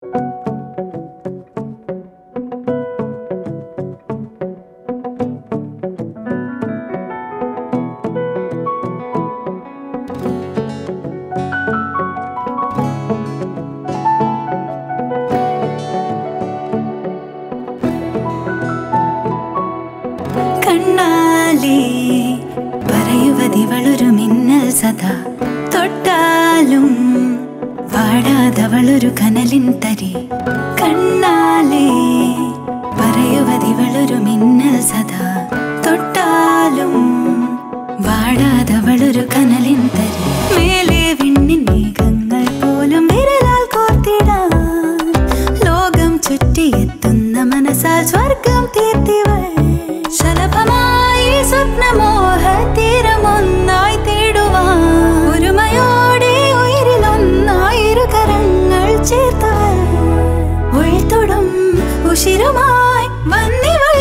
കണ്ണാലേ പറയുവതിവളൊരു മിന്നൽ സദാ തൊട്ടാലും വാടാതവളൊരു കനലിൻ തരി കണ്ണാലേ പറയുവതിവളൊരു മിന്നൽ സദാ തൊട്ടാലും വാടാതവളൊരു കനലിൻ തരി മേലെ വിണ്ണിൻ മേഘങ്ങൾ പോലും വിരലാൽ കോർത്തിടാൻ ലോകം ചുറ്റിയെത്തുന്ന മനസ്സാൽ സ്വർഗം തീർത്തിവൾ ശലഭമായി സ്വപ്നമോഹ തീരമൊന്നായി തേടുവാൻ ഒരുമയോടെ ഉയരിലൊന്നായിരു കരങ്ങൾ ചേർത്തവൾ ഉൾത്തൊടും ഉഷിരുമായി വന്നിവൾ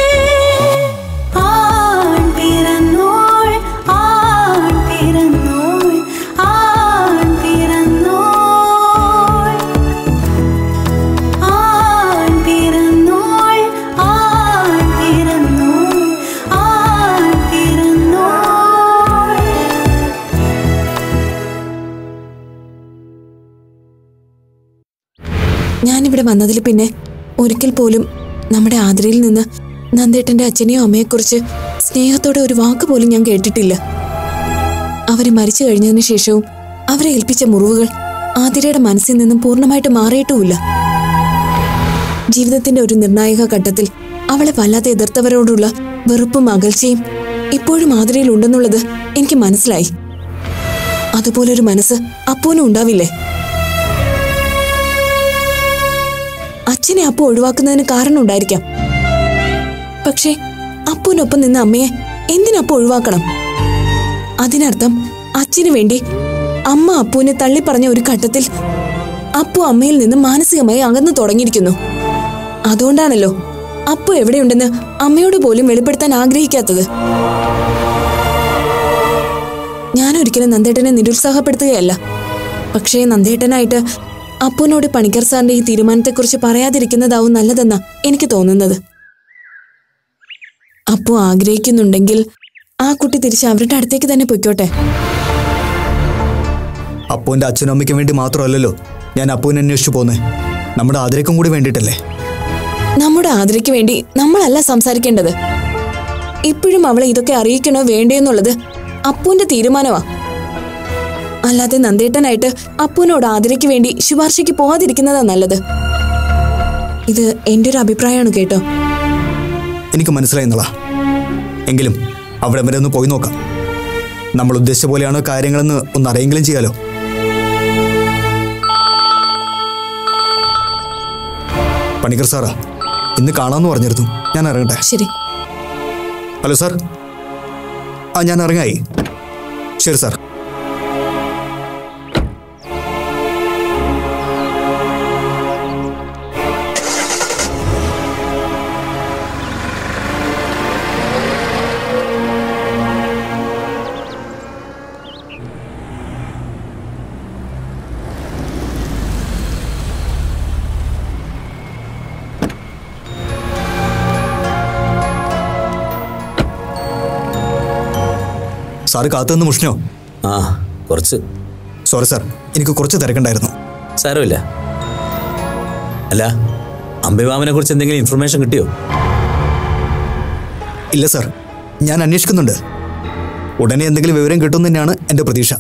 ആൺ പിറന്നോൾ ആൺ പിറന്നോൾ ആൺ പിറന്നോൾ ആൺ പിറന്നോൾ ആൺ പിറന്നോൾ ആൺ പിറന്നോൾ ഞാനിവിടെ വന്നതിൽ പിന്നെ ഒരിക്കൽ പോലും നമ്മുടെ ആതിരയിൽ നിന്ന് നന്ദേട്ടന്റെ അച്ഛനെയോ അമ്മയെക്കുറിച്ച് സ്നേഹത്തോടെ ഒരു വാക്ക് പോലും ഞാൻ കേട്ടിട്ടില്ല അവര് മരിച്ചു കഴിഞ്ഞതിന് ശേഷവും അവരെ ഏൽപ്പിച്ച മുറിവുകൾ ആതിരയുടെ മനസ്സിൽ നിന്നും പൂർണ്ണമായിട്ട് മാറിയിട്ടുമില്ല ജീവിതത്തിന്റെ ഒരു നിർണായക ഘട്ടത്തിൽ അവളെ വല്ലാതെ എതിർത്തവരോടുള്ള വെറുപ്പും അകൽച്ചയും ഇപ്പോഴും ആതിരയിൽ ഉണ്ടെന്നുള്ളത് എനിക്ക് മനസ്സിലായി അതുപോലൊരു മനസ്സ് അപ്പോനും ഉണ്ടാവില്ലേ അച്ഛനെ അപ്പു ഒഴിവാക്കുന്നതിന് കാരണം ഉണ്ടായിരിക്കാം പക്ഷേ അപ്പുവിനൊപ്പം നിന്ന അമ്മയെ എന്തിനപ്പോ ഒഴിവാക്കണം അതിനർത്ഥം അച്ഛന് വേണ്ടി അമ്മ അപ്പുവിനെ തള്ളിപ്പറഞ്ഞ ഒരു ഘട്ടത്തിൽ അപ്പു അമ്മയിൽ നിന്ന് മാനസികമായി അകന്നു തുടങ്ങിയിരിക്കുന്നു അതുകൊണ്ടാണല്ലോ അപ്പു എവിടെയുണ്ടെന്ന് അമ്മയോട് പോലും വെളിപ്പെടുത്താൻ ആഗ്രഹിക്കാത്തത് ഞാൻ ഒരിക്കലും നന്ദേട്ടനെ നിരുത്സാഹപ്പെടുത്തുകയല്ല പക്ഷേ നന്ദേട്ടനായിട്ട് അപ്പുവിനോട് പണിക്കർ സാറിന്റെ ഈ തീരുമാനത്തെക്കുറിച്ച് പറയാതിരിക്കുന്നതാവും നല്ലതെന്നാ എനിക്ക് തോന്നുന്നത് അപ്പു ആഗ്രഹിക്കുന്നുണ്ടെങ്കിൽ ആ കുട്ടി തിരിച്ച് അവരുടെ അടുത്തേക്ക് തന്നെ പൊയ്ക്കോട്ടെ അപ്പുവിൻ്റെ അച്ഛനും അമ്മയ്ക്കും വേണ്ടി മാത്രമല്ലല്ലോ ഞാൻ അപ്പുവിനെ അന്വേഷിച്ചു പോന്നേ നമ്മുടെ ആതിരക്കും കൂടി വേണ്ടിയിട്ടല്ലേ നമ്മുടെ ആതിരയ്ക്ക് വേണ്ടി നമ്മളല്ല സംസാരിക്കേണ്ടത് ഇപ്പോഴും അവളെ ഇതൊക്കെ അറിയിക്കണോ വേണ്ടേന്നുള്ളത് അപ്പുവിന്റെ തീരുമാനമാ അല്ലാതെ നന്ദേട്ടനായിട്ട് അപ്പുവിനോട് ആതിരയ്ക്ക് വേണ്ടി ശുപാർശയ്ക്ക് പോകാതിരിക്കുന്നതാ നല്ലത് ഇത് എന്റെ ഒരു അഭിപ്രായമാണ് കേട്ടോ എനിക്ക് മനസ്സിലായി എന്നതാ എങ്കിലും അവിടെ വരെ ഒന്ന് പോയി നോക്കാം നമ്മൾ ഉദ്ദേശിച്ച പോലെയാണോ കാര്യങ്ങളെന്ന് ഒന്ന് അറിയെങ്കിലും ചെയ്യാലോ പണിക്കർ സാറാ ഇന്ന് കാണാമെന്ന് പറഞ്ഞിരുന്നു ഞാൻ ഇറങ്ങട്ടെ ശരി ഹലോ സാർ ആ ഞാൻ ഇറങ്ങായി ശരി സാർ സാറ് കാത്തുനിന്ന് മുഷ്ണോ ആ കുറച്ച് സോറി സാർ എനിക്ക് കുറച്ച് തിരക്കുണ്ടായിരുന്നു സാരമില്ല അല്ല അമ്പിമാമനെ കുറിച്ച് എന്തെങ്കിലും ഇൻഫർമേഷൻ കിട്ടിയോ ഇല്ല സാർ ഞാൻ അന്വേഷിക്കുന്നുണ്ട് ഉടനെ എന്തെങ്കിലും വിവരം കിട്ടുമെന്ന് തന്നെയാണ് എൻ്റെ പ്രതീക്ഷ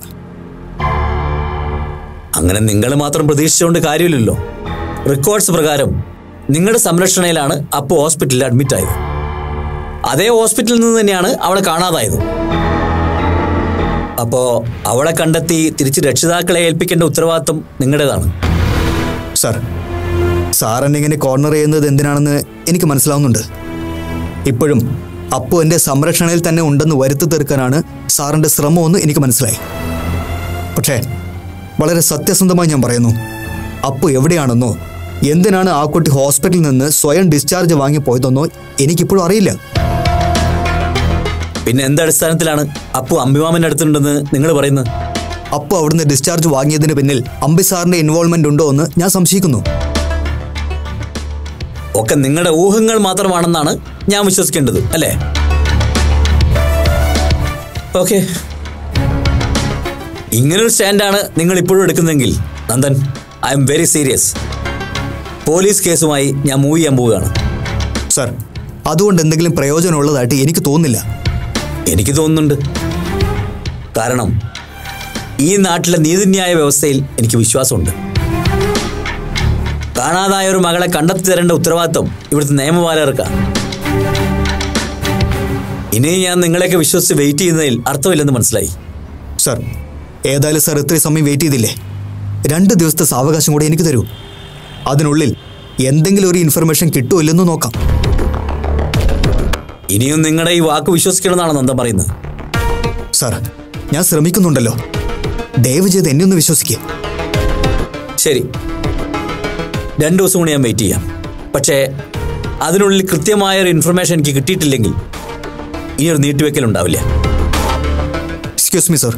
അങ്ങനെ നിങ്ങൾ മാത്രം പ്രതീക്ഷിച്ചുകൊണ്ട് കാര്യമില്ലല്ലോ റെക്കോർഡ്സ് പ്രകാരം നിങ്ങളുടെ സംരക്ഷണയിലാണ് അപ്പു ഹോസ്പിറ്റലിൽ അഡ്മിറ്റ് ആയത് അതേ ഹോസ്പിറ്റലിൽ നിന്ന് തന്നെയാണ് അവളെ കാണാതായത് അപ്പോ അവളെ കണ്ടെത്തി തിരിച്ച് രക്ഷിതാക്കളെ ഏൽപ്പിക്കേണ്ട ഉത്തരവാദിത്വം നിങ്ങളുടേതാണ് സാർ സാർ എന്നെ ഇങ്ങനെ കോർണർ ചെയ്യുന്നത് എന്തിനാണെന്ന് എനിക്ക് മനസ്സിലാവുന്നുണ്ട് ഇപ്പോഴും അപ്പു എൻ്റെ സംരക്ഷണയിൽ തന്നെ ഉണ്ടെന്ന് വരുത്തി തീർക്കാനാണ് സാറിൻ്റെ ശ്രമമെന്ന് എനിക്ക് മനസ്സിലായി പക്ഷേ വളരെ സത്യസന്ധമായി ഞാൻ പറയുന്നു അപ്പു എവിടെയാണെന്നോ എന്തിനാണ് ആ കുട്ടി ഹോസ്പിറ്റലിൽ നിന്ന് സ്വയം ഡിസ്ചാർജ് വാങ്ങി പോയതെന്നോ എനിക്കിപ്പോഴും അറിയില്ല പിന്നെ എന്തടിസ്ഥാനത്തിലാണ് അപ്പു അമ്പിമാമന്റെ അടുത്തുണ്ടെന്ന് നിങ്ങൾ പറയുന്നത് അപ്പു അവിടുന്ന് ഡിസ്ചാർജ് വാങ്ങിയതിന് പിന്നിൽ അമ്പി സാറിൻ്റെ ഇൻവോൾവ്മെൻ്റ് ഉണ്ടോ എന്ന് ഞാൻ സംശയിക്കുന്നു ഒക്കെ നിങ്ങളുടെ ഊഹങ്ങൾ മാത്രമാണെന്നാണ് ഞാൻ വിശ്വസിക്കേണ്ടത് അല്ലേ ഓക്കെ ഇങ്ങനൊരു സ്റ്റാൻഡാണ് നിങ്ങൾ ഇപ്പോഴും എടുക്കുന്നതെങ്കിൽ Nandan I am very serious police കേസുമായി ഞാൻ മൂവ് ചെയ്യാൻ പോവുകയാണ് സർ അതുകൊണ്ട് എന്തെങ്കിലും പ്രയോജനമുള്ളതായിട്ട് എനിക്ക് തോന്നുന്നില്ല എനിക്ക് തോന്നുന്നുണ്ട് കാരണം ഈ നാട്ടിലെ നീതിന്യായ വ്യവസ്ഥയിൽ എനിക്ക് വിശ്വാസമുണ്ട് കാണാതായ ഒരു മകളെ കണ്ടെത്തി തരേണ്ട ഉത്തരവാദിത്വം ഇവിടുത്തെ നിയമപാലകർക്കാണ് ഇനി ഞാൻ നിങ്ങളെയൊക്കെ വിശ്വസിച്ച് വെയിറ്റ് ചെയ്യുന്നതിൽ അർത്ഥമില്ലെന്ന് മനസ്സിലായി സർ ഏതായാലും സർ ഇത്രയും സമയം വെയിറ്റ് ചെയ്തില്ലേ രണ്ട് ദിവസത്തെ സാവകാശം കൂടെ എനിക്ക് തരൂ അതിനുള്ളിൽ എന്തെങ്കിലും ഒരു ഇൻഫർമേഷൻ കിട്ടുമോ ഇല്ലെന്ന് നോക്കാം ഇനിയും നിങ്ങളുടെ ഈ വാക്ക് വിശ്വസിക്കണമെന്നാണ് നന്ദൻ പറയുന്നത് സർ ഞാൻ ശ്രമിക്കുന്നുണ്ടല്ലോ ദയവ് ചെയ്ത് എന്നെ ഒന്ന് വിശ്വസിക്കുക ശരി രണ്ട് ദിവസം കൂടി ഞാൻ വെയിറ്റ് ചെയ്യാം പക്ഷേ അതിനുള്ളിൽ കൃത്യമായ ഒരു ഇൻഫർമേഷൻ എനിക്ക് കിട്ടിയിട്ടില്ലെങ്കിൽ ഇനിയൊരു നീട്ടിവെക്കൽ ഉണ്ടാവില്ല എക്സ്ക്യൂസ് മീ സർ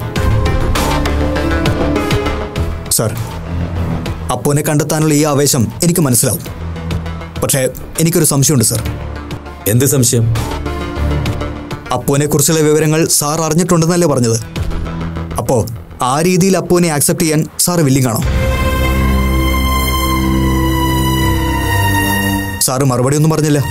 സർ അപ്പോനെ കണ്ടെത്താനുള്ള ഈ ആവേശം എനിക്ക് മനസ്സിലാവും പക്ഷേ എനിക്കൊരു സംശയമുണ്ട് സർ എന്ത് സംശയം അപ്പുവിനെ കുറിച്ചുള്ള വിവരങ്ങൾ സാർ അറിഞ്ഞിട്ടുണ്ടെന്നല്ലേ പറഞ്ഞത് അപ്പോ ആ രീതിയിൽ അപ്പുവിനെ ആക്സെപ്റ്റ് ചെയ്യാൻ സാർ വില്ലിങ് ആണോ സാറ് മറുപടി ഒന്നും പറഞ്ഞില്ല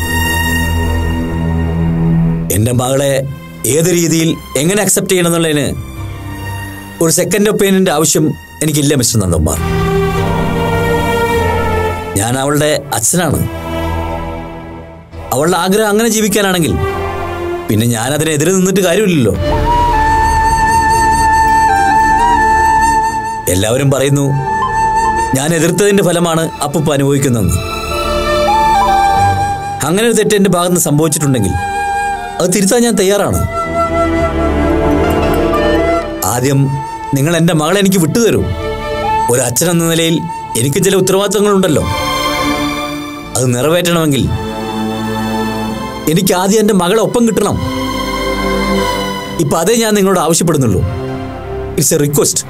എൻ്റെ മകളെ ഏത് രീതിയിൽ എങ്ങനെ അക്സെപ്റ്റ് ചെയ്യണം എന്നുള്ളതിന് ഒരു സെക്കൻഡ് ഒപ്പീനിയൻ്റെ ആവശ്യം എനിക്കില്ല മിസ്റ്റർ നന്ദകുമാർ ഞാൻ അവളുടെ അച്ഛനാണ് അവളുടെ ആഗ്രഹം അങ്ങനെ ജീവിക്കാനാണെങ്കിൽ പിന്നെ ഞാൻ അതിനെതിരെ നിന്നിട്ട് കാര്യമില്ലല്ലോ എല്ലാവരും പറയുന്നു ഞാൻ എതിർത്തതിന്റെ ഫലമാണ് അപ്പുപ്പ അനുഭവിക്കുന്നതെന്ന് അങ്ങനെ ഒരു തെറ്റ് എന്റെ ഭാഗത്ത് നിന്ന് സംഭവിച്ചിട്ടുണ്ടെങ്കിൽ അത് തിരുത്താൻ ഞാൻ തയ്യാറാണ് ആദ്യം നിങ്ങൾ എൻ്റെ മകളെ എനിക്ക് വിട്ടുതരൂ ഒരു അച്ഛൻ എന്ന നിലയിൽ എനിക്ക് ചില ഉത്തരവാദിത്തങ്ങളുണ്ടല്ലോ അത് നിറവേറ്റണമെങ്കിൽ എനിക്ക് ആദ്യം എൻ്റെ മകളെ ഒപ്പം കിട്ടണം ഇപ്പൊ അതേ ഞാൻ നിങ്ങളോട് ആവശ്യപ്പെടുന്നുള്ളൂ ഇറ്റ്സ് എ റിക്വസ്റ്റ്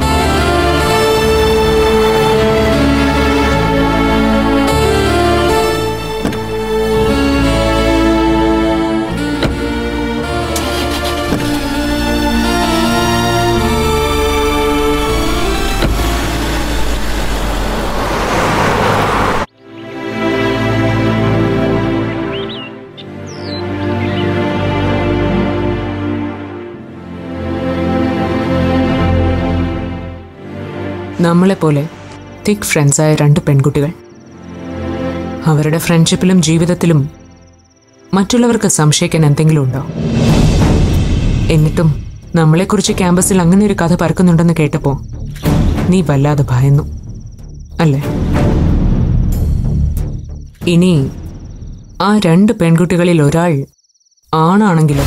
നമ്മളെപ്പോലെ തിക് ഫ്രണ്ട്സായ രണ്ട് പെൺകുട്ടികൾ അവരുടെ ഫ്രണ്ട്ഷിപ്പിലും ജീവിതത്തിലും മറ്റുള്ളവർക്ക് സംശയിക്കാൻ എന്തെങ്കിലും ഉണ്ടോ എന്നിട്ടും നമ്മളെക്കുറിച്ച് ക്യാമ്പസിൽ അങ്ങനെ ഒരു കഥ പരക്കുന്നുണ്ടെന്ന് കേട്ടപ്പോൾ നീ വല്ലാതെ ഭയന്നു അല്ലേ ഇനി ആ രണ്ട് പെൺകുട്ടികളിൽ ഒരാൾ ആണാണെങ്കിലോ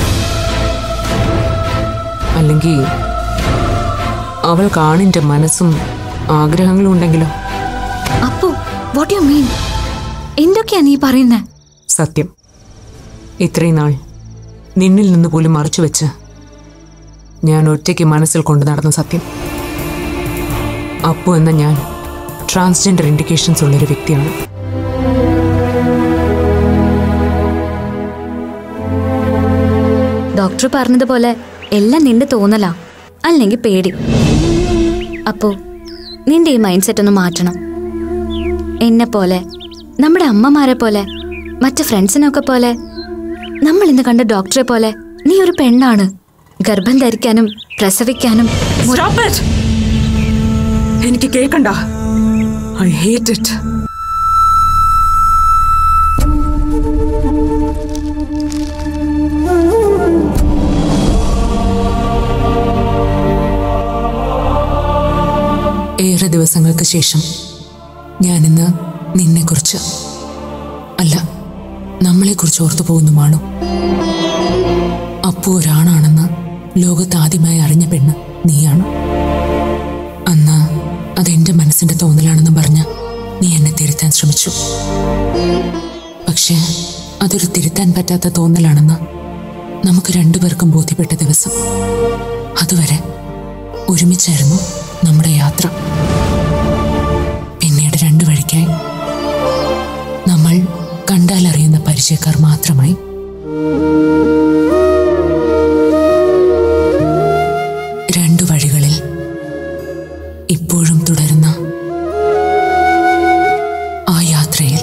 അല്ലെങ്കിൽ അവൾ കാണിന്റെ മനസ്സും ആഗ്രഹങ്ങളും ഉണ്ടെങ്കിലോ അപ്പു വാട്ട് യു മീൻ എന്തൊക്കെയാ നീ പറയുന്നേ സത്യം ഇത്രയും നാൾ നിന്നിൽ നിന്ന് പോലും മറച്ചു വെച്ച് ഞാൻ ഒറ്റയ്ക്ക് മനസ്സിൽ കൊണ്ടു നടന്ന സത്യം അപ്പു എന്ന ഞാൻ ട്രാൻസ്ജെൻഡർ ഇൻഡിക്കേഷൻസ് ഉള്ളൊരു വ്യക്തിയാണ് ഡോക്ടർ പറഞ്ഞതുപോലെ എല്ലാം നിന്റെ തോന്നലാ അല്ലെങ്കിൽ പേടി അപ്പോ നിന്റെ ഈ മൈൻഡ് സെറ്റ് ഒന്ന് മാറ്റണം എന്നെ പോലെ നമ്മുടെ അമ്മമാരെ പോലെ മറ്റു ഫ്രണ്ട്സിനൊക്കെ പോലെ നമ്മൾ ഇന്ന് കണ്ട ഡോക്ടറെ പോലെ നീ ഒരു പെണ്ണാണ് ഗർഭം ധരിക്കാനും പ്രസവിക്കാനും എനിക്ക് കേൾക്കണ്ട ഐ ഹേറ്റ് ഇറ്റ് ഏറെ ദിവസങ്ങൾക്ക് ശേഷം ഞാനിന്ന് നിന്നെക്കുറിച്ച് അല്ല നമ്മളെക്കുറിച്ച് ഓർത്തു പോകുന്നുമാണോ അപ്പു ഒരാണാണെന്ന് ലോകത്ത് ആദ്യമായി അറിഞ്ഞ പെണ്ണ് നീയാണ് അന്ന് അതെന്റെ മനസ്സിന്റെ തോന്നലാണെന്ന് പറഞ്ഞ് നീ എന്നെ തിരുത്താൻ ശ്രമിച്ചു പക്ഷേ അതൊരു തിരുത്താൻ പറ്റാത്ത തോന്നലാണെന്ന് നമുക്ക് രണ്ടുപേർക്കും ബോധ്യപ്പെട്ട ദിവസം അതുവരെ ഒരുമിച്ചായിരുന്നു നമ്മുടെ യാത്ര പിന്നീട് രണ്ടു വഴിക്കായി നമ്മൾ ആവശ്യക്കാർ മാത്രമായി രണ്ടു വഴികളിൽ ഇപ്പോഴും തുടരുന്ന ആ യാത്രയിൽ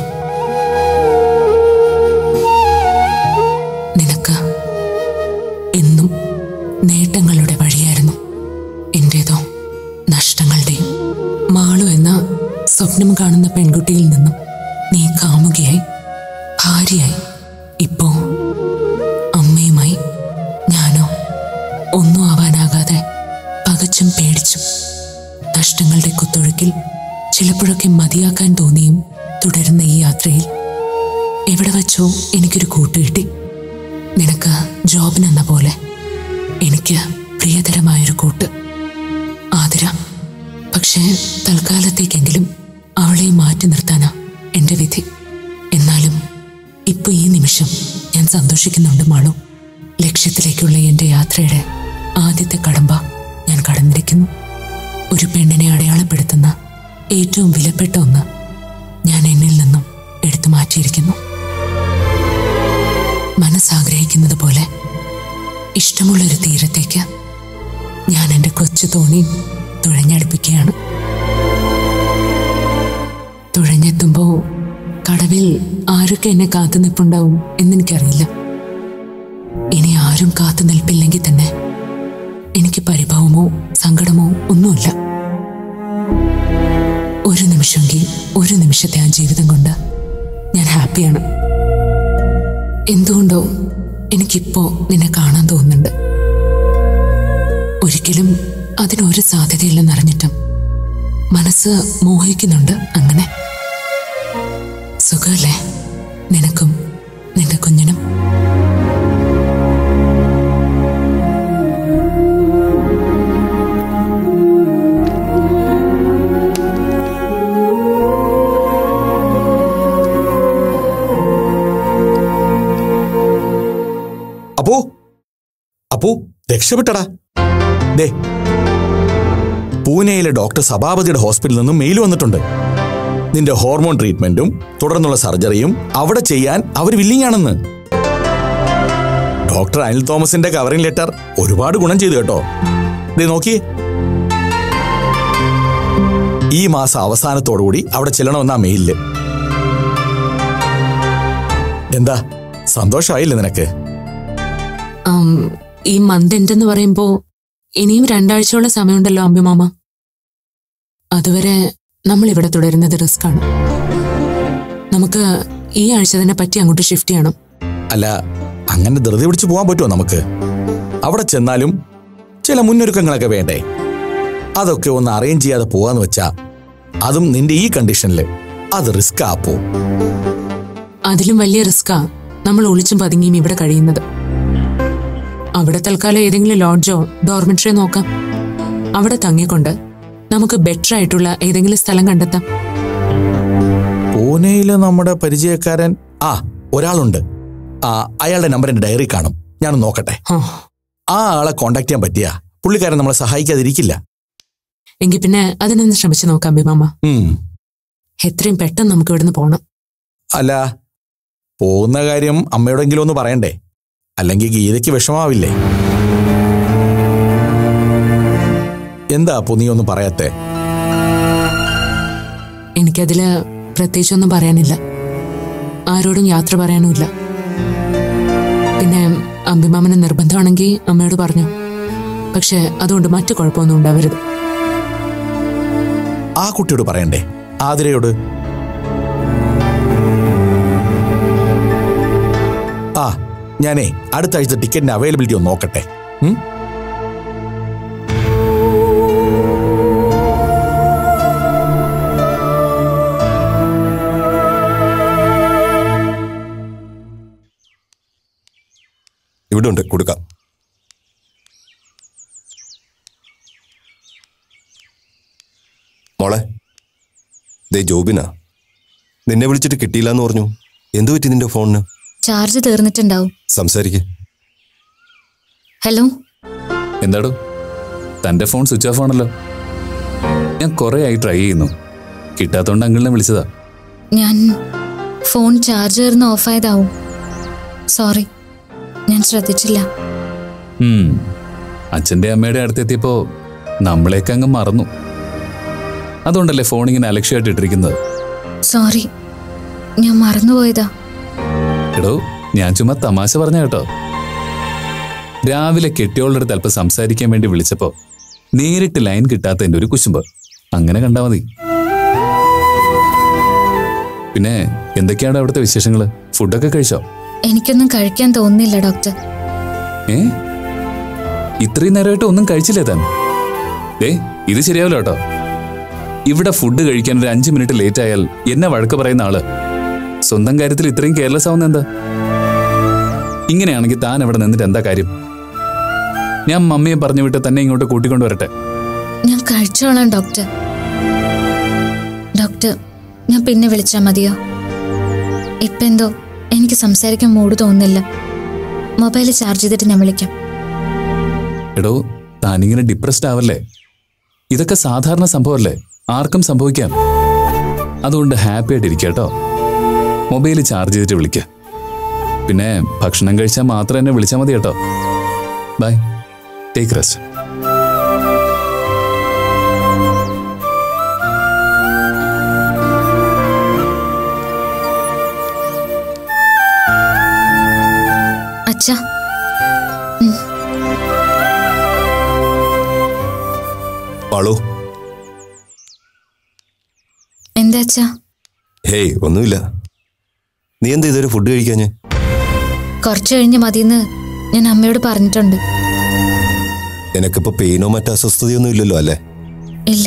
നിനക്ക് എന്നും നേട്ടങ്ങളുടെ വഴിയായിരുന്നു എന്റേതോ നഷ്ടങ്ങളുടെയും മാളു എന്ന സ്വപ്നം കാണുന്ന പെൺകുട്ടിയിൽ നിന്നും നീ കാമുകിയായി ഭാര്യയായി ഇപ്പോ അമ്മയുമായി ഞാനോ ഒന്നും ആവാനാകാതെ പകച്ചും പേടിച്ചും നഷ്ടങ്ങളുടെ കുത്തൊഴുക്കിൽ ചിലപ്പോഴൊക്കെ മതിയാക്കാൻ തോന്നിയും തുടരുന്ന ഈ യാത്രയിൽ എവിടെ വച്ചോ എനിക്കൊരു കൂട്ടുകിട്ടി നിനക്ക് ജോബിനെന്ന പോലെ എനിക്ക് പ്രിയതരമായൊരു കൂട്ട് ആതിര പക്ഷേ തൽക്കാലത്തേക്കെങ്കിലും അവളെ മാറ്റി നിർത്താനാ എന്റെ വിധി എന്നാലും ഇപ്പൊ ഈ നിമിഷം ഞാൻ സന്തോഷിക്കുന്നുണ്ട് മാളു ലക്ഷ്യത്തിലേക്കുള്ള എന്റെ യാത്രയുടെ ആദ്യത്തെ കടമ്പ ഞാൻ കടന്നിരിക്കുന്നു ഒരു പെണ്ണിനെ അടയാളപ്പെടുത്തുന്ന ഏറ്റവും വിലപ്പെട്ട ഒന്ന് ഞാൻ എന്നിൽ നിന്നും എടുത്തു മാറ്റിയിരിക്കുന്നു മനസ്സാഗ്രഹിക്കുന്നത് പോലെ ഇഷ്ടമുള്ളൊരു തീരത്തേക്ക് ഞാൻ എൻ്റെ കൊച്ചു തോണി തുഴഞ്ഞടുപ്പിക്കുകയാണ് തുഴഞ്ഞെത്തുമ്പോ കടവിൽ ആരൊക്കെ എന്നെ കാത്തു നിൽപ്പുണ്ടാവും എന്നെനിക്കറിയില്ല ഇനി ആരും കാത്തു നിൽപ്പില്ലെങ്കിൽ തന്നെ എനിക്ക് പരിഭവമോ സങ്കടമോ ഒന്നുമില്ല ഒരു നിമിഷമെങ്കിൽ ഒരു നിമിഷത്തെ ആ ജീവിതം കൊണ്ട് ഞാൻ ഹാപ്പിയാണ് എന്തുകൊണ്ടോ എനിക്കിപ്പോ നിന്നെ കാണാൻ തോന്നുന്നുണ്ട് ഒരിക്കലും അതിനൊരു സാധ്യതയില്ലെന്നറിഞ്ഞിട്ടും മനസ്സ് മോഹിക്കുന്നുണ്ട് അങ്ങനെ സുഖമല്ലേ നിനക്കും നിന്റെ കുഞ്ഞിനും അപ്പോ അപ്പോ രക്ഷപ്പെട്ടടാ ദേ പൂനെയിലെ ഡോക്ടർ സഭാപതിയുടെ ഹോസ്പിറ്റലിൽ നിന്നും മെയിൽ വന്നിട്ടുണ്ട് നിന്റെ ഹോർമോൺ ട്രീറ്റ്മെന്റും തുടർന്നുള്ള സർജറിയും അവിടെ ചെയ്യാൻ അവർ വില്ലിംഗ് ആണെന്ന് ഡോക്ടർ അനിൽ തോമസിന്റെ കവറിംഗ് ലെറ്റർ ഒരുപാട് ഗുണം ചെയ്തു കേട്ടോ ദേ നോക്കിയേ ഈ മാസം അവസാനത്തോടുകൂടി അവിടെ ചെല്ലണമെന്നാ മെയിലില് എന്താ സന്തോഷമായില്ലേ നിനക്ക് ആം, ഈ മന്ത് എൻഡ് എന്ന് പറയുമ്പോ ഇനിയും രണ്ടാഴ്ചയോളം സമയമുണ്ടല്ലോ അമ്പിമാമ അതുവരെ നമ്മൾ ഇവിടെ തുടരുന്നത് റിസ്ക് ആണ് നമുക്ക് ഈ ആഴ്ച തന്നെ പറ്റി അങ്ങോട്ട് ഷിഫ്റ്റ് ചെയ്യണം അല്ല അങ്ങനെ ധൃതി പിടിച്ച് പോകാൻ പറ്റുമോ നമുക്ക് അവിടെ ചെന്നാലും ചില മുന്നൊരുക്കങ്ങളൊക്കെ വേണ്ടേ അതൊക്കെ ഒന്ന് അറേഞ്ച് ചെയ്യാതെ പോവാന്ന് വെച്ചാ അതും നിന്റെ ഈ കണ്ടീഷനിൽ അത് റിസ്ക് ആപ്പോ അതിലും വലിയ റിസ്ക്കാ നമ്മൾ ഒളിച്ചും പതുങ്ങിയും ഇവിടെ കഴിയുന്നത് അവിടെ തൽക്കാലം ഏതെങ്കിലും ലോഡ്ജോ ഡോർമെട്രിയോ നോക്കാം അവിടെ തങ്ങിക്കൊണ്ട് നമുക്ക് ബെറ്റർ ആയിട്ടുള്ള ഏതെങ്കിലും സ്ഥലം കണ്ടെത്താം പൂനെയില് നമ്മുടെ പരിചയക്കാരൻ ആ ഒരാളുണ്ട് ആ അയാളുടെ നമ്പർ എന്റെ ഡയറി കാണും ഞാൻ നോക്കട്ടെ ഹോ, ആ ആളെ കോണ്ടാക്ട് ചെയ്യാൻ പറ്റിയ പുള്ളിക്കാരൻ നമ്മളെ സഹായിക്കാതിരിക്കില്ല എങ്കിൽ പിന്നെ അതിനൊന്ന് ശ്രമിച്ചു നോക്കാം ബിമാമ ഉം എത്രയും പെട്ടെന്ന് നമുക്ക് ഇവിടുന്ന് പോണം അല്ല പോകുന്ന കാര്യം അമ്മയോടെങ്കിലും ഒന്ന് പറയണ്ടേ അല്ലെങ്കിൽ ഗീതയ്ക്ക് വിഷമാവില്ലേ എന്താ അപ്പോ നീ ഒന്നും പറയാത്തെ എനിക്കതില് പ്രത്യേകിച്ചൊന്നും പറയാനില്ല ആരോടും യാത്ര പറയാനുമില്ല പിന്നെ അമ്പിമാമന് നിർബന്ധമാണെങ്കിൽ അമ്മയോട് പറഞ്ഞു പക്ഷെ അതുകൊണ്ട് മറ്റു കുഴപ്പമൊന്നും ഉണ്ടാവരുത് ആ കുട്ടിയോട് പറയണ്ടേ ആതിരയോട് ആ ഞാനേ അടുത്ത ആഴ്ച ടിക്കറ്റിന്റെ അവൈലബിലിറ്റി ഒന്ന് നോക്കട്ടെ ഉം? ഇവിടെ ഉണ്ട് കൊടുക്കാം മോളെ ദേ ജോബിനാ നിന്നെ വിളിച്ചിട്ട് കിട്ടിയില്ല എന്ന് പറഞ്ഞു എന്തു പറ്റി നിന്റെ ഫോണിന് ചാർജ് തീർന്നിട്ടുണ്ടാവും സംസാരിക്ക് ഹലോ എന്താടോ തന്റെ ഫോൺ സ്വിച്ച് ഓഫ് ആണല്ലോ ഞാൻ കുറെ ആയി ട്രൈ ചെയ്യുന്നു കിട്ടാത്തോണ്ട് അങ്കിളിനെ വിളിച്ചതാ ഞാൻ ഫോൺ ചാർജ് തീർന്ന് ഓഫായതാവും സോറി ഞാൻ ശ്രദ്ധിച്ചില്ല ഉം. അച്ഛന്റെ അമ്മയുടെ അടുത്തെത്തിയപ്പോ നമ്മളെയൊക്കെ അങ്ങ് മറന്നു അതുകൊണ്ടല്ലേ ഫോൺ ഇങ്ങനെ അലക്ഷ്യമായിട്ട് ഇട്ടിരിക്കുന്നത് സോറി ഞാൻ മറന്നുപോയതാ എടോ ഞാൻ ചുമ്മാ തമാശ പറഞ്ഞ കേട്ടോ രാവിലെ കെട്ടിയോളുടെ അടുത്ത് അല്പം സംസാരിക്കാൻ വേണ്ടി വിളിച്ചപ്പോ നേരിട്ട് ലൈൻ കിട്ടാത്തതിന്റെ ഒരു കുശുമ്പ് അങ്ങനെ കണ്ടാ മതി പിന്നെ എന്തൊക്കെയാണ് അവിടുത്തെ വിശേഷങ്ങള് ഫുഡൊക്കെ കഴിച്ചോ എനിക്കൊന്നും കഴിക്കാൻ തോന്നുന്നില്ല ഡോക്ടർ ഏ ഇത്രയും നേരമായിട്ട് ഒന്നും കഴിച്ചില്ലേ താൻ ഏ ഇത് ശരിയാവില്ല കേട്ടോ ഇവിടെ ഫുഡ് കഴിക്കാൻ ഒരു അഞ്ച് മിനിറ്റ് ലേറ്റ് ആയാൽ എന്നെ വഴക്ക് പറയുന്ന ആള് സ്വന്തം കാര്യത്തിൽ ഇത്രയും കെയർലെസ് ആവുന്ന എന്താ ഇങ്ങനെയാണെങ്കിൽ താൻ അവിടെ നിന്നിട്ട് എന്താ കാര്യം ഞാൻ മമ്മിയെ പറഞ്ഞു വിട്ട് തന്നെ ഇങ്ങോട്ട് കൂട്ടിക്കൊണ്ട് വരട്ടെ ഞാൻ കഴിച്ചോളാം ഡോക്ടർ ഡോക്ടർ ഞാൻ പിന്നെ വിളിച്ചാൽ മതിയോ ഇപ്പം എന്തോ എനിക്ക് സംസാരിക്കാൻ മൂഡ് തോന്നുന്നില്ല മൊബൈൽ ചാർജ് ചെയ്തിട്ട് ഞാൻ വിളിക്കാം എടോ താനിങ്ങനെ ഡിപ്രസ്ഡ് ആവല്ലേ ഇതൊക്കെ സാധാരണ സംഭവമല്ലേ ആർക്കും സംഭവിക്കാം അതുകൊണ്ട് ഹാപ്പി ആയിട്ടിരിക്കുക കേട്ടോ മൊബൈൽ ചാർജ് ചെയ്തിട്ട് വിളിക്കുക പിന്നെ ഭക്ഷണം കഴിച്ചാൽ മാത്രം എന്നെ വിളിച്ചാൽ മതി കേട്ടോ ബൈ ടേക്ക് റെസ്റ്റ് അച്ഛാ ആളോ എന്താ അച്ഛാ ഹേയ് ഒന്നുമില്ല നീ എന്താ ഇതുവരെ ഫുഡ് കഴിക്കാഞ്ഞ് കുറച്ച് കഴിഞ്ഞ് മതിയെന്ന് ഞാൻ അമ്മയോട് പറഞ്ഞിട്ടുണ്ട് നിനക്കിപ്പോ പെയിനോ മറ്റോ അസ്വസ്ഥതയൊന്നും ഇല്ലല്ലോ അല്ലേ ഇല്ല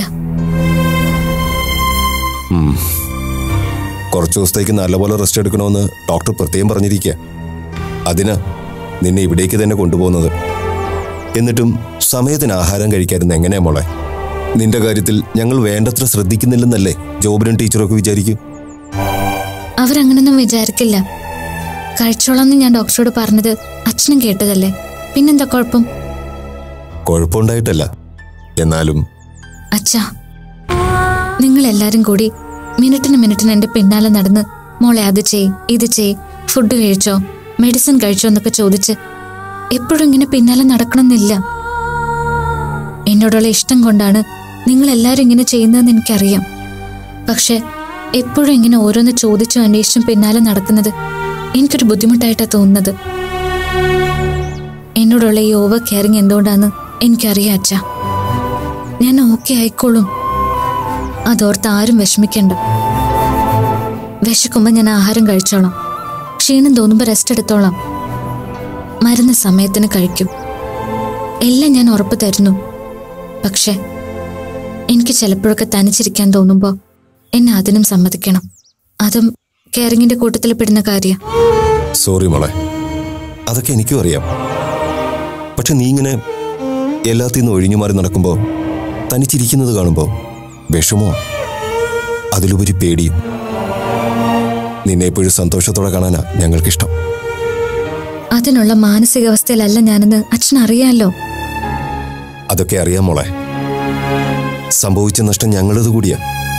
ഉം. കുറച്ച് ദിവസത്തേക്ക് നല്ലപോലെ റെസ്റ്റ് എടുക്കണമെന്ന് ഡോക്ടർ പ്രത്യേകം പറഞ്ഞിരിക്കുക അതിന് നിന്നെ ഇവിടേക്ക് തന്നെ കൊണ്ടുപോകുന്നത് എന്നിട്ടും സമയത്തിന് ആഹാരം കഴിക്കാതിരുന്ന എങ്ങനെയാ മോളെ നിന്റെ കാര്യത്തിൽ ഞങ്ങൾ വേണ്ടത്ര ശ്രദ്ധിക്കുന്നില്ലെന്നല്ലേ ജോബിനും ടീച്ചറൊക്കെ വിചാരിക്കും അവരങ്ങനൊന്നും വിചാരിക്കില്ല കഴിച്ചോളാന്ന് ഞാൻ ഡോക്ടറോട് പറഞ്ഞത് അച്ഛനും കേട്ടതല്ലേ പിന്നെന്താ കുഴപ്പം കുഴപ്പമുണ്ടായിട്ടല്ല എന്നാലും അച്ഛാ നിങ്ങൾ എല്ലാരും കൂടി മിനിറ്റിന് മിനിറ്റിന് എന്റെ പിന്നാലെ നടന്ന് മോളെ അത് ചെയ് ഇത് ചെയ് ഫുഡ് കഴിച്ചോ മെഡിസിൻ കഴിച്ചോ എന്നൊക്കെ ചോദിച്ച് എപ്പോഴും ഇങ്ങനെ പിന്നാലെ നടക്കണമെന്നില്ല എന്നോടുള്ള ഇഷ്ടം കൊണ്ടാണ് നിങ്ങൾ എല്ലാരും ഇങ്ങനെ ചെയ്യുന്നതെന്ന് എനിക്കറിയാം പക്ഷെ എപ്പോഴും ഇങ്ങനെ ഓരോന്ന് ചോദിച്ചും അന്വേഷിച്ചും പിന്നാലെ നടക്കുന്നത് എനിക്കൊരു ബുദ്ധിമുട്ടായിട്ടാണ് തോന്നുന്നത് എന്നോടുള്ള ഈ ഓവർ കെയറിങ് എന്തുകൊണ്ടാന്ന് എനിക്കറിയാം അച്ഛാ ഞാൻ ഓക്കെ ആയിക്കോളും അതോർത്ത് ആരും വിഷമിക്കണ്ട വിശക്കുമ്പോ ഞാൻ ആഹാരം കഴിച്ചോളാം ക്ഷീണം തോന്നുമ്പോ റെസ്റ്റ് എടുത്തോളാം മരുന്ന് സമയത്തിന് കഴിക്കും എല്ലാം ഞാൻ ഉറപ്പ് തരുന്നു പക്ഷെ എനിക്ക് ചിലപ്പോഴൊക്കെ തനിച്ചിരിക്കാൻ തോന്നുമ്പോ എന്നെ അതിനും സമ്മതിക്കണം അതും കെയറിങ്ങിന്റെ കൂട്ടത്തിൽ പെടുന്ന കാര്യം സോറി മോളെ അതൊക്കെ എനിക്കും അറിയാം പക്ഷെ നീ ഇങ്ങനെ എല്ലാത്തിൽ നിന്ന് ഒഴിഞ്ഞു മാറി നടക്കുമ്പോൾ തനിച്ചിരിക്കുന്നത് കാണുമ്പോൾ വിഷമോ അതിലുപരി പേടിയും നിന്നെ എപ്പോഴും സന്തോഷത്തോടെ കാണാനാ ഞങ്ങൾക്കിഷ്ടം അതിനുള്ള മാനസികാവസ്ഥയിലല്ല ഞാനെന്ന് അച്ഛൻ അറിയാലോ അതൊക്കെ അറിയാം മോളെ സംഭവിച്ച നഷ്ടം ഞങ്ങളത് കൂടിയാ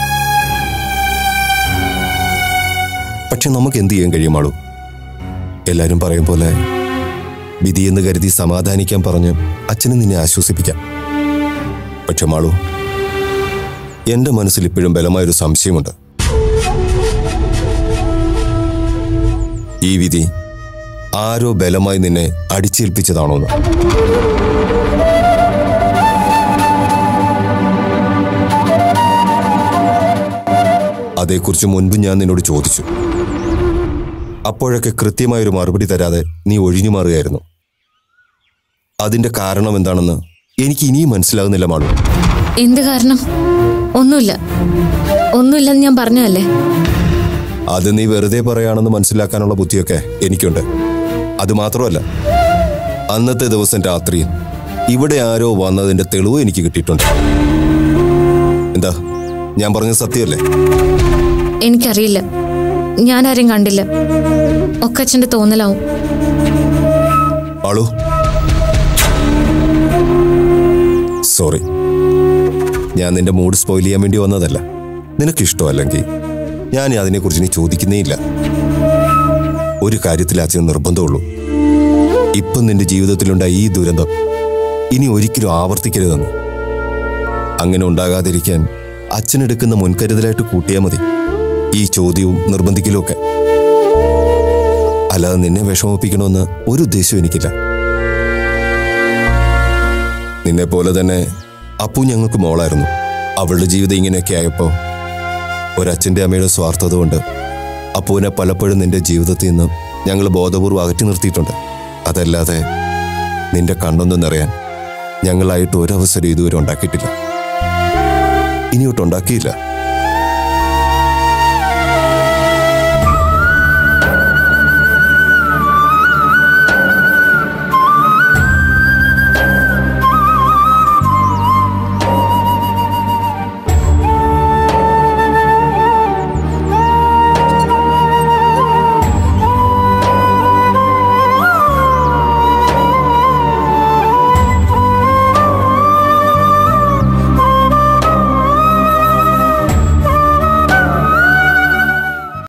പക്ഷെ നമുക്ക് എന്ത് ചെയ്യാൻ കഴിയുമാളൂ എല്ലാരും പറയും പോലെ വിധിയെന്ന് കരുതി സമാധാനിക്കാൻ പറഞ്ഞ് അച്ഛന് നിന്നെ ആശ്വസിപ്പിക്കാം പക്ഷെ മാളു എന്റെ മനസ്സിൽ ഇപ്പോഴും ബലമായൊരു സംശയമുണ്ട് ഈ വിധി ആരോ ബലമായി നിന്നെ അടിച്ചേൽപ്പിച്ചതാണോന്ന് അതേക്കുറിച്ച് മുൻപ് ഞാൻ നിന്നോട് ചോദിച്ചു അപ്പോഴൊക്കെ കൃത്യമായൊരു മറുപടി തരാതെ നീ ഒഴിഞ്ഞു മാറുകയായിരുന്നു അതിന്റെ കാരണം എന്താണെന്ന് എനിക്ക് ഇനിയും മനസ്സിലാകുന്നില്ല മാളു എന്ത് കാരണം ഒന്നുമില്ല ഒന്നുമില്ലെന്ന് ഞാൻ പറഞ്ഞതല്ലേ അത് നീ വെറുതെ പറയാണെന്ന് മനസ്സിലാക്കാനുള്ള ബുദ്ധിയൊക്കെ എനിക്കുണ്ട് അത് മാത്രമല്ല അന്നത്തെ ദിവസം രാത്രിയിൽ ഇവിടെ ആരോ വന്നതിന്റെ തെളിവ് എനിക്ക് കിട്ടിയിട്ടുണ്ട് എന്താ ഞാൻ പറഞ്ഞത് സത്യമല്ലേ എനിക്കറിയില്ല ഞാൻ ആരും കണ്ടില്ല ഒക്കെ അച്ഛൻ്റെ തോന്നലാവും ആളു സോറി ഞാൻ നിന്റെ മൂഡ് സ്പോയിൽ ചെയ്യാൻ വേണ്ടി വന്നതല്ല നിനക്ക് ഇഷ്ടമല്ലെങ്കിൽ ഞാൻ അതിനെക്കുറിച്ച് ഇനി ചോദിക്കുന്നേ ഇല്ല ഒരു കാര്യത്തിൽ അച്ഛന് നിർബന്ധമുള്ളൂ ഇപ്പം നിന്റെ ജീവിതത്തിലുണ്ടായ ഈ ദുരന്തം ഇനി ഒരിക്കലും ആവർത്തിക്കരുതെന്ന് അങ്ങനെ ഉണ്ടാകാതിരിക്കാൻ അച്ഛനെടുക്കുന്ന മുൻകരുതലായിട്ട് കൂട്ടിയാൽ മതി ഈ ചോദ്യവും നിർബന്ധിക്കലും ഒക്കെ അല്ലാതെ നിന്നെ വിഷമിപ്പിക്കണമെന്ന് ഒരു ഉദ്ദേശവും എനിക്കില്ല നിന്നെ പോലെ തന്നെ അപ്പു ഞങ്ങൾക്ക് മോളായിരുന്നു അവളുടെ ജീവിതം ഇങ്ങനെയൊക്കെ ആയപ്പോൾ ഒരച്ഛൻ്റെ അമ്മയുടെ സ്വാർത്ഥത കൊണ്ട് അപ്പുവിനെ പലപ്പോഴും നിന്റെ ജീവിതത്തിൽ നിന്ന് ഞങ്ങൾ ബോധപൂർവ്വം അകറ്റി നിർത്തിയിട്ടുണ്ട് അതല്ലാതെ നിന്റെ കണ്ണൊന്നും നിറയാൻ ഞങ്ങളായിട്ട് ഒരവസരം ഇതുവരെ ഉണ്ടാക്കിയിട്ടില്ല ഇനിയൊട്ടുണ്ടാക്കിയില്ല